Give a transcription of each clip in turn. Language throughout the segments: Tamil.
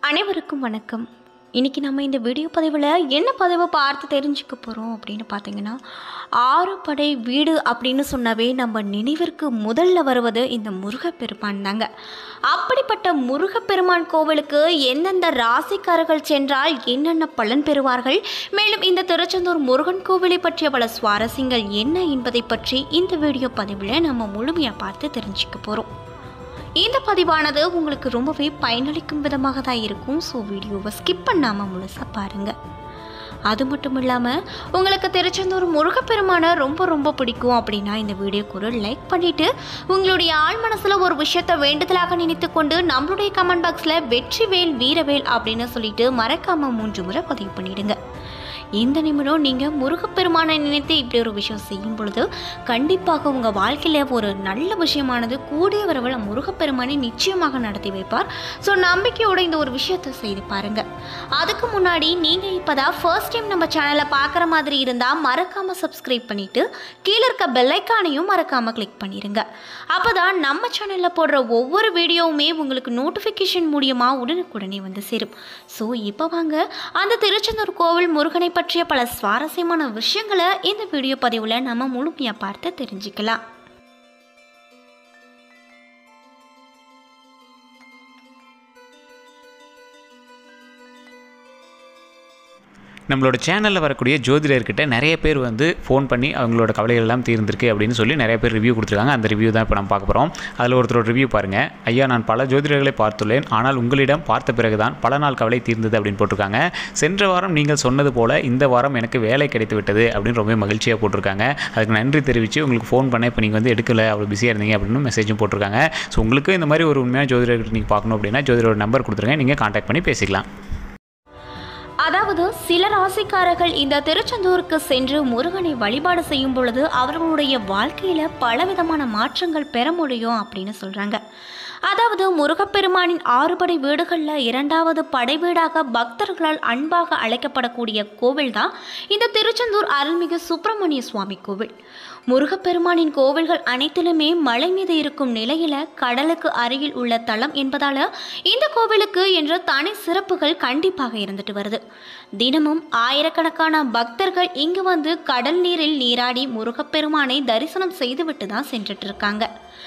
அனைவருக்கும் வணக்கம் இன்றைக்கி நம்ம இந்த வீடியோ பதிவில் என்ன பதிவை பார்த்து தெரிஞ்சுக்க போகிறோம் அப்படின்னு பார்த்தீங்கன்னா ஆறு படை வீடு அப்படின்னு சொன்னாவே நம்ம நினைவிற்கு முதல்ல வருவது இந்த முருகப்பெருமான் தாங்க அப்படிப்பட்ட முருகப்பெருமான் கோவிலுக்கு எந்தெந்த ராசிக்காரர்கள் சென்றால் என்னென்ன பலன் பெறுவார்கள் மேலும் இந்த திருச்செந்தூர் முருகன் கோவிலை பற்றிய பல சுவாரஸ்யங்கள் என்ன என்பதை பற்றி இந்த வீடியோ பதிவில் நம்ம முழுமையாக பார்த்து தெரிஞ்சுக்க போகிறோம் இந்த பதிவானது உங்களுக்கு ரொம்பவே பயனளிக்கும் விதமாக தான் இருக்கும் ஸோ வீடியோவை ஸ்கிப் பண்ணாமல் முழுசாக பாருங்கள் அது மட்டும் இல்லாமல் உங்களுக்கு திருச்செந்தூர் முருகப்பெருமானை ரொம்ப ரொம்ப பிடிக்கும் அப்படின்னா இந்த வீடியோக்கு ஒரு லைக் பண்ணிவிட்டு உங்களுடைய ஆள் மனசில் ஒரு விஷயத்தை வேண்டுதலாக நினைத்து கொண்டு நம்மளுடைய கமெண்ட் பாக்ஸில் வெற்றிவேல் வீரவேல் அப்படின்னு சொல்லிட்டு மறக்காமல் மூன்று முறை பதிவு பண்ணிடுங்க இந்த நிமிடம் நீங்கள் முருகப்பெருமானை நினைத்து இப்படி ஒரு விஷயம் செய்யும் பொழுது கண்டிப்பாக உங்கள் வாழ்க்கையில் ஒரு நல்ல விஷயமானது கூடிய வரவில் முருகப்பெருமானை நிச்சயமாக நடத்தி வைப்பார் ஸோ நம்பிக்கையோட இந்த ஒரு விஷயத்தை செய்து பாருங்க அதுக்கு முன்னாடி நீங்கள் இப்போ தான் ஃபர்ஸ்ட் டைம் நம்ம சேனலை பார்க்குற மாதிரி இருந்தால் மறக்காமல் சப்ஸ்கிரைப் பண்ணிவிட்டு கீழே இருக்க பெல்லைக்கானையும் மறக்காமல் கிளிக் பண்ணிடுங்க அப்போ தான் நம்ம சேனலில் போடுற ஒவ்வொரு வீடியோவுமே உங்களுக்கு நோட்டிஃபிகேஷன் மூலியமாக உடனுக்குடனே வந்து சேரும் ஸோ இப்போ வாங்க அந்த திருச்செந்தூர் கோவில் முருகனை பற்றிய பல சுவாரஸ்யமான விஷயங்களை இந்த வீடியோ பதிவில் நம்ம முழுமையாக பார்த்து தெரிஞ்சுக்கலாம் நம்மளோட சேனலில் வரக்கூடிய ஜோதிடர்கிட்ட நிறைய பேர் வந்து ஃபோன் பண்ணி அவங்களோட கவலைகள் எல்லாம் தீர்ந்திருக்கு அப்படின்னு சொல்லி நிறைய பேர் ரிவ்யூ கொடுத்துருக்காங்க அந்த ரிவ்யூ தான் இப்போ நம்ம பார்க்க போகிறோம் அதில் ஒருத்தரோட ரிவ்யூ பாருங்கள் ஐயா நான் பல ஜோதிடர்களை பார்த்துள்ளேன் ஆனால் உங்களிடம் பார்த்த பிறகுதான் பல நாள் கவலை தீர்ந்தது அப்படின்னு போட்டிருக்காங்க சென்ற வாரம் நீங்கள் சொன்னது போல் இந்த வாரம் எனக்கு வேலை கிடைத்து விட்டது அப்படின்னு ரொம்ப மகிழ்ச்சியாக போட்டிருக்காங்க அதுக்கு நன்றி தெரிவித்து உங்களுக்கு ஃபோன் பண்ண இப்போ நீங்கள் வந்து எடுக்கல அவ்வளோ பிஸியாக இருந்தீங்க அப்படின்னு மெசேஜும் போட்டிருக்காங்க ஸோ உங்களுக்கு இந்த மாதிரி ஒரு உண்மையான ஜோதிடர்கிட்ட நீங்கள் பார்க்கணும் அப்படின்னா ஜோதிடரோட நம்பர் கொடுத்துருங்க நீங்கள் காண்டாக்ட் பண்ணி பேசிக்கலாம் அதாவது சில ராசிக்காரர்கள் இந்த திருச்செந்தூருக்கு சென்று முருகனை வழிபாடு செய்யும் பொழுது அவர்களுடைய வாழ்க்கையில பலவிதமான மாற்றங்கள் பெற முடியும் அப்படின்னு சொல்றாங்க அதாவது முருகப்பெருமானின் ஆறுபடை வீடுகளில் இரண்டாவது படை வீடாக பக்தர்களால் அன்பாக அழைக்கப்படக்கூடிய கோவில் தான் இந்த திருச்செந்தூர் அருள்மிகு சுப்பிரமணிய சுவாமி கோவில் முருகப்பெருமானின் கோவில்கள் அனைத்திலுமே மலை மீது இருக்கும் நிலையில கடலுக்கு அருகில் உள்ள தலம் என்பதால இந்த கோவிலுக்கு என்ற தனி சிறப்புகள் கண்டிப்பாக இருந்துட்டு வருது தினமும் ஆயிரக்கணக்கான பக்தர்கள் இங்கு வந்து கடல் நீரில் நீராடி முருகப்பெருமானை தரிசனம் செய்துவிட்டு தான் சென்றுட்டு இருக்காங்க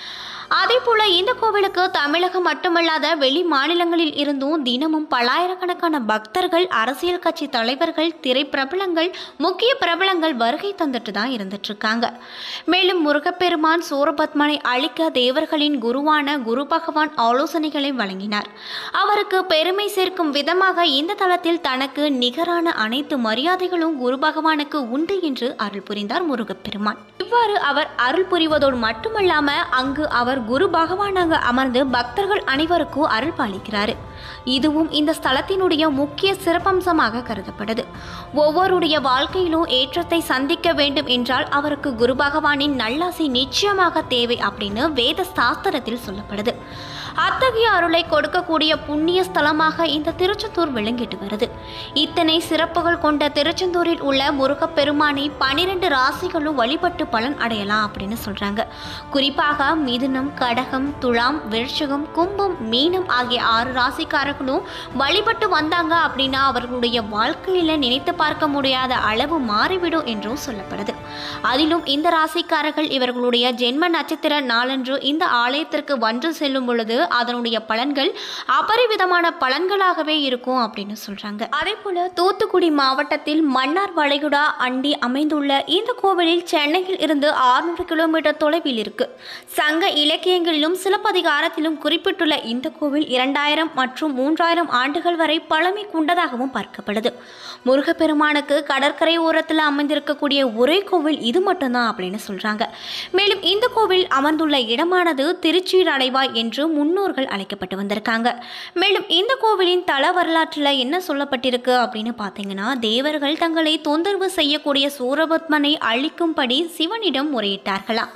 அதே போல இந்த கோவிலுக்கு தமிழகம் மட்டுமல்லாத வெளி மாநிலங்களில் இருந்தும் தினமும் பல்லாயிரக்கணக்கான பக்தர்கள் அரசியல் கட்சி தலைவர்கள் திரைப்பிரபலங்கள் முக்கிய பிரபலங்கள் வருகை தந்துட்டு தான் இருந்துட்டு இருக்காங்க மேலும் முருகப்பெருமான் சூரபத்மனை அழிக்க தேவர்களின் குருவான குரு பகவான் ஆலோசனைகளை வழங்கினார் அவருக்கு பெருமை சேர்க்கும் விதமாக இந்த தளத்தில் தனக்கு நிகரான அனைத்து மரியாதைகளும் குரு பகவானுக்கு உண்டு என்று அருள் புரிந்தார் முருகப்பெருமான் இவ்வாறு அவர் அருள் புரிவதோடு மட்டுமல்லாம அங்கு அவர் குரு பகவானாக அமர்ந்து பக்தர்கள் அனைவருக்கும் அருள் பாலிக்கிறாரு இதுவும் இந்த ஸ்தலத்தினுடைய முக்கிய சிறப்பம்சமாக கருதப்படுது ஒவ்வொருடைய வாழ்க்கையிலும் ஏற்றத்தை சந்திக்க வேண்டும் என்றால் அவருக்கு குரு பகவானின் நல்லாசை நிச்சயமாக தேவை அப்படின்னு வேத சாஸ்திரத்தில் சொல்லப்படுது அத்தகைய அருளை கொடுக்கக்கூடிய புண்ணிய ஸ்தலமாக இந்த திருச்செந்தூர் விளங்கிட்டு வருது இத்தனை சிறப்புகள் கொண்ட திருச்செந்தூரில் உள்ள முருகப்பெருமானை பனிரெண்டு ராசிகளும் வழிபட்டு பலன் அடையலாம் அப்படின்னு சொல்றாங்க குறிப்பாக மிதுனம் கடகம் துலாம் விருட்சகம் கும்பம் மீனம் ஆகிய ஆறு ராசிக்காரர்களும் வழிபட்டு வந்தாங்க அப்படின்னா அவர்களுடைய வாழ்க்கையில நினைத்து பார்க்க முடியாத அளவு மாறிவிடும் என்றும் சொல்லப்படுது அதிலும் இந்த ராசிக்காரர்கள் இவர்களுடைய ஜென்ம நட்சத்திர நாளன்று இந்த ஆலயத்திற்கு வந்து செல்லும் பொழுது அதனுடைய பலன்கள் அபரிவிதமான பலன்களாகவே இருக்கும் அப்படின்னு சொல்றாங்க அதே போல தூத்துக்குடி மாவட்டத்தில் மன்னார் வளைகுடா அண்டி அமைந்துள்ள இந்த கோவிலில் சென்னையில் இருந்து ஆறுநூறு கிலோமீட்டர் தொலைவில் இருக்கு சங்க இலக்கியங்களிலும் சிலப்பதிகாரத்திலும் குறிப்பிட்டுள்ள இந்த கோவில் இரண்டாயிரம் மற்றும் மூன்றாயிரம் ஆண்டுகள் வரை பழமை கொண்டதாகவும் பார்க்கப்படுது முருகப்பெருமானுக்கு கடற்கரை ஓரத்தில் அமைந்திருக்கக்கூடிய ஒரே கோவில் இது மட்டும்தான் அப்படின்னு சொல்றாங்க மேலும் இந்த கோவில் அமர்ந்துள்ள இடமானது திருச்சீரடைவாய் என்று முன்னோர்கள் அழைக்கப்பட்டு வந்திருக்காங்க மேலும் இந்த கோவிலின் தல வரலாற்றில் என்ன சொல்லப்பட்டிருக்கு அப்படின்னு பார்த்தீங்கன்னா தேவர்கள் தங்களை தொந்தரவு செய்யக்கூடிய சூரபத்மனை அழிக்கும்படி சிவனிடம் முறையிட்டார்களாம்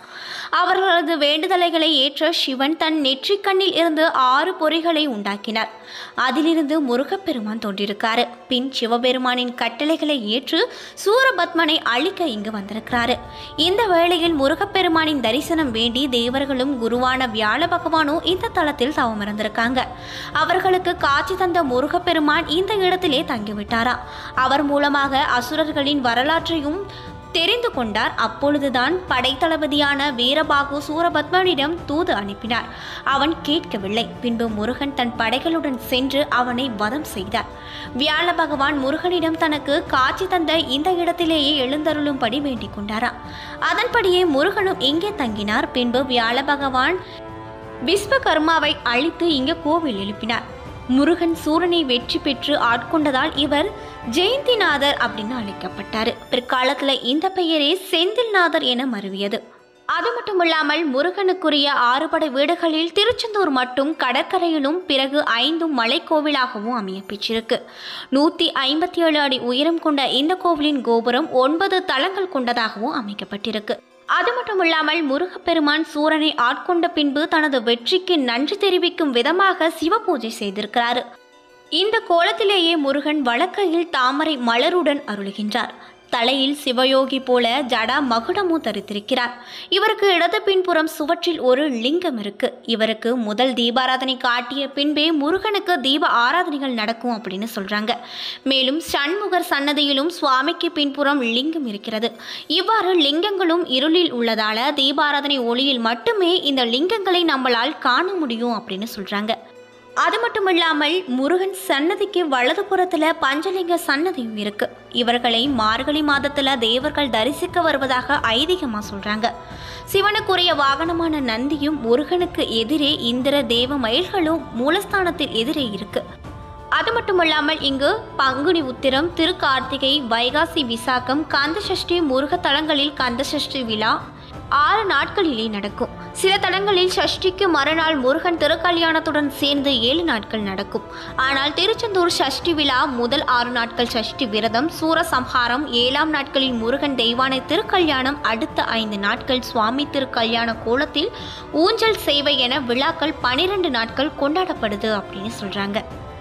அவர்களது வேண்டுதலைகளை ஏற்ற சிவன் தன் நெற்றிக்கண்ணில் இருந்து ஆறு பொறிகளை உண்டாக்கினார் அதிலிருந்து முருகப்பெருமான் தோன்றியிருக்காரு பின் சிவபெருமானின் கட்டளைகளை ஏற்று சூரபத்மனை அழிக்க இங்கு வந்திருக்கிறாரு இந்த வேளையில் முருகப்பெருமானின் தரிசனம் வேண்டி தேவர்களும் குருவான வியாழ பகவானும் இந்த தலத்தில் தவம் இருந்திருக்காங்க அவர்களுக்கு காட்சி தந்த முருகப்பெருமான் இந்த இடத்திலே தங்கிவிட்டாரா அவர் மூலமாக அசுரர்களின் வரலாற்றையும் தெரிந்து கொண்டார் அப்பொழுதுதான் படைத்தளபதியான வீரபாகு சூரபத்மனிடம் தூது அனுப்பினார் அவன் கேட்கவில்லை பின்பு முருகன் தன் படைகளுடன் சென்று அவனை வதம் செய்தார் வியாழ பகவான் முருகனிடம் தனக்கு காட்சி தந்த இந்த இடத்திலேயே எழுந்தருளும்படி வேண்டிக் கொண்டாராம் அதன்படியே முருகனும் இங்கே தங்கினார் பின்பு வியாழ பகவான் விஸ்வகர்மாவை அழித்து இங்கு கோவில் எழுப்பினார் முருகன் சூரனை வெற்றி பெற்று ஆட்கொண்டதால் இவர் ஜெயந்திநாதர் அப்படின்னு அழைக்கப்பட்டார் பிற்காலத்தில் இந்த பெயரே செந்தில்நாதர் என மருவியது அது மட்டும் இல்லாமல் முருகனுக்குரிய ஆறுபடை வீடுகளில் திருச்செந்தூர் மட்டும் கடற்கரையிலும் பிறகு ஐந்தும் மலைக்கோவிலாகவும் அமைய பெற்றிருக்கு நூற்றி ஐம்பத்தி ஏழு அடி உயரம் கொண்ட இந்த கோவிலின் கோபுரம் ஒன்பது தளங்கள் கொண்டதாகவும் அமைக்கப்பட்டிருக்கு அது மட்டும் இல்லாமல் முருகப்பெருமான் சூரனை ஆட்கொண்ட பின்பு தனது வெற்றிக்கு நன்றி தெரிவிக்கும் விதமாக சிவ பூஜை செய்திருக்கிறார் இந்த கோலத்திலேயே முருகன் வழக்கையில் தாமரை மலருடன் அருளுகின்றார் தலையில் சிவயோகி போல ஜடா மகுடமும் தரித்திருக்கிறார் இவருக்கு இடது பின்புறம் சுவற்றில் ஒரு லிங்கம் இருக்கு இவருக்கு முதல் தீபாராதனை காட்டிய பின்பே முருகனுக்கு தீப ஆராதனைகள் நடக்கும் அப்படின்னு சொல்றாங்க மேலும் சண்முகர் சன்னதியிலும் சுவாமிக்கு பின்புறம் லிங்கம் இருக்கிறது இவ்வாறு லிங்கங்களும் இருளில் உள்ளதால தீபாராதனை ஒளியில் மட்டுமே இந்த லிங்கங்களை நம்மளால் காண முடியும் அப்படின்னு சொல்றாங்க அது மட்டும் இல்லாமல் முருகன் சன்னதிக்கு வலது புறத்துல பஞ்சலிங்க சன்னதியும் இருக்கு இவர்களை மார்கழி மாதத்துல தேவர்கள் தரிசிக்க வருவதாக ஐதீகமா சொல்றாங்க சிவனுக்குரிய வாகனமான நந்தியும் முருகனுக்கு எதிரே இந்திர தேவ மயில்களும் மூலஸ்தானத்தில் எதிரே இருக்கு அது மட்டுமல்லாமல் இங்கு பங்குனி உத்திரம் திருக்கார்த்திகை வைகாசி விசாகம் கந்தசஷ்டி முருக தலங்களில் கந்தசஷ்டி விழா ஆறு நாட்களிலே நடக்கும் சில தலங்களில் சஷ்டிக்கு மறுநாள் முருகன் திருக்கல்யாணத்துடன் சேர்ந்து ஏழு நாட்கள் நடக்கும் ஆனால் திருச்செந்தூர் சஷ்டி விழா முதல் ஆறு நாட்கள் சஷ்டி விரதம் சூரசம்ஹாரம் ஏழாம் நாட்களில் முருகன் தெய்வானை திருக்கல்யாணம் அடுத்த ஐந்து நாட்கள் சுவாமி திருக்கல்யாண கோலத்தில் ஊஞ்சல் சேவை என விழாக்கள் பனிரெண்டு நாட்கள் கொண்டாடப்படுது அப்படின்னு சொல்றாங்க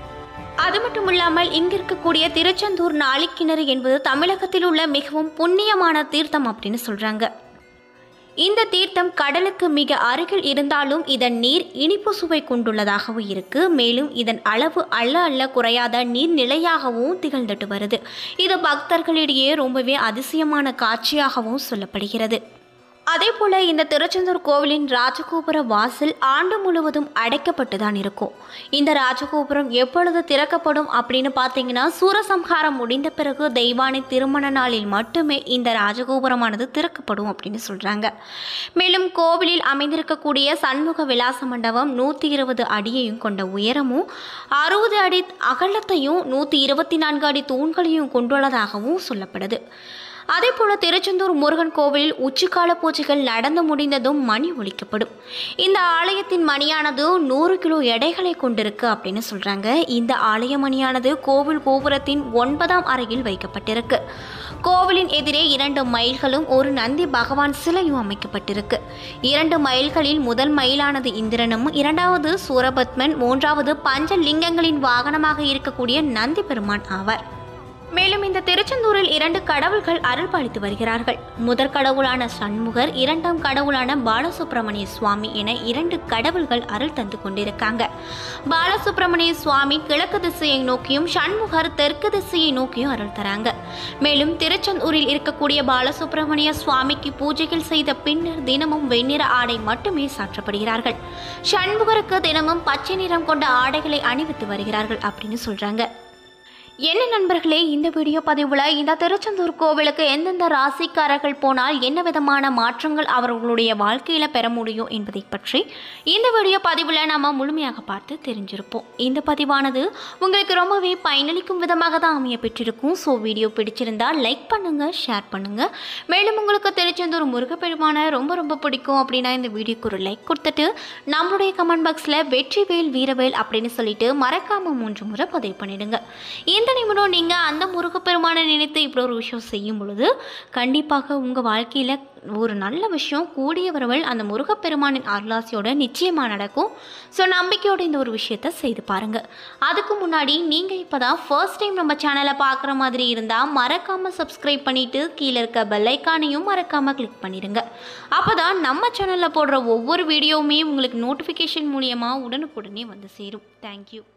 அது மட்டும் இல்லாமல் இங்கு இருக்கக்கூடிய திருச்செந்தூர் நாளிக்கிணறு என்பது தமிழகத்தில் உள்ள மிகவும் புண்ணியமான தீர்த்தம் அப்படின்னு சொல்றாங்க இந்த தீர்த்தம் கடலுக்கு மிக அருகில் இருந்தாலும் இதன் நீர் இனிப்பு சுவை கொண்டுள்ளதாகவும் இருக்கு மேலும் இதன் அளவு அல்ல அல்ல குறையாத நீர்நிலையாகவும் திகழ்ந்துட்டு வருது இது பக்தர்களிடையே ரொம்பவே அதிசயமான காட்சியாகவும் சொல்லப்படுகிறது அதே போல இந்த திருச்செந்தூர் கோவிலின் ராஜகோபுர வாசல் ஆண்டு முழுவதும் அடைக்கப்பட்டு தான் இருக்கும் இந்த ராஜகோபுரம் எப்பொழுது திறக்கப்படும் அப்படின்னு பார்த்தீங்கன்னா சூரசம்ஹாரம் முடிந்த பிறகு தெய்வானை திருமண நாளில் மட்டுமே இந்த ராஜகோபுரமானது திறக்கப்படும் அப்படின்னு சொல்றாங்க மேலும் கோவிலில் அமைந்திருக்கக்கூடிய சண்முக விலாச மண்டபம் நூற்றி இருபது அடியையும் கொண்ட உயரமும் அறுபது அடி அகலத்தையும் நூற்றி இருபத்தி நான்கு அடி தூண்களையும் கொண்டுள்ளதாகவும் சொல்லப்படுது அதே போல திருச்செந்தூர் முருகன் கோவிலில் உச்சிக்கால பூஜைகள் நடந்து முடிந்ததும் மணி ஒலிக்கப்படும் இந்த ஆலயத்தின் மணியானது நூறு கிலோ எடைகளை கொண்டிருக்கு அப்படின்னு சொல்றாங்க இந்த ஆலய மணியானது கோவில் கோபுரத்தின் ஒன்பதாம் அறையில் வைக்கப்பட்டிருக்கு கோவிலின் எதிரே இரண்டு மயில்களும் ஒரு நந்தி பகவான் சிலையும் அமைக்கப்பட்டிருக்கு இரண்டு மயில்களில் முதல் மயிலானது இந்திரனும் இரண்டாவது சூரபத்மன் மூன்றாவது பஞ்ச லிங்கங்களின் வாகனமாக இருக்கக்கூடிய நந்தி பெருமான் ஆவார் மேலும் இந்த திருச்செந்தூரில் இரண்டு கடவுள்கள் அருள் பாலித்து வருகிறார்கள் முதற் கடவுளான சண்முகர் இரண்டாம் கடவுளான பாலசுப்பிரமணிய சுவாமி என இரண்டு கடவுள்கள் அருள் தந்து கொண்டிருக்காங்க பாலசுப்பிரமணிய சுவாமி கிழக்கு திசையை நோக்கியும் சண்முகர் தெற்கு திசையை நோக்கியும் அருள் தராங்க மேலும் திருச்செந்தூரில் இருக்கக்கூடிய பாலசுப்பிரமணிய சுவாமிக்கு பூஜைகள் செய்த பின்னர் தினமும் வெண்ணிற ஆடை மட்டுமே சாற்றப்படுகிறார்கள் சண்முகருக்கு தினமும் பச்சை நிறம் கொண்ட ஆடைகளை அணிவித்து வருகிறார்கள் அப்படின்னு சொல்றாங்க என்ன நண்பர்களே இந்த வீடியோ பதிவில் இந்த திருச்செந்தூர் கோவிலுக்கு எந்தெந்த ராசிக்காரர்கள் போனால் என்ன விதமான மாற்றங்கள் அவர்களுடைய வாழ்க்கையில் பெற முடியும் என்பதை பற்றி இந்த வீடியோ பதிவில் நம்ம முழுமையாக பார்த்து தெரிஞ்சிருப்போம் இந்த பதிவானது உங்களுக்கு ரொம்பவே பயனளிக்கும் விதமாக தான் அமைய பெற்றிருக்கும் ஸோ வீடியோ பிடிச்சிருந்தா லைக் பண்ணுங்கள் ஷேர் பண்ணுங்கள் மேலும் உங்களுக்கு திருச்செந்தூர் முருகப்பெருமான ரொம்ப ரொம்ப பிடிக்கும் அப்படின்னா இந்த வீடியோக்கு ஒரு லைக் கொடுத்துட்டு நம்மளுடைய கமெண்ட் பாக்ஸில் வெற்றிவேல் வீரவேல் அப்படின்னு சொல்லிட்டு மறக்காமல் மூன்று முறை பதிவு பண்ணிடுங்க இந்த இந்த நிமிடம் நீங்கள் அந்த முருகப்பெருமானை நினைத்து இப்படி ஒரு விஷயம் செய்யும் பொழுது கண்டிப்பாக உங்கள் வாழ்க்கையில் ஒரு நல்ல விஷயம் கூடிய விரைவில் அந்த முருகப்பெருமானின் அருளாசியோட நிச்சயமாக நடக்கும் ஸோ நம்பிக்கையோட இந்த ஒரு விஷயத்த செய்து பாருங்கள் அதுக்கு முன்னாடி நீங்கள் இப்போ தான் ஃபர்ஸ்ட் டைம் நம்ம சேனலை பார்க்குற மாதிரி இருந்தால் மறக்காமல் சப்ஸ்கிரைப் பண்ணிவிட்டு கீழே இருக்க பெல் ஐக்கானையும் மறக்காமல் கிளிக் பண்ணிடுங்க அப்போ தான் நம்ம சேனலில் போடுற ஒவ்வொரு வீடியோவுமே உங்களுக்கு நோட்டிஃபிகேஷன் மூலியமாக உடனுக்குடனே வந்து சேரும் தேங்க்யூ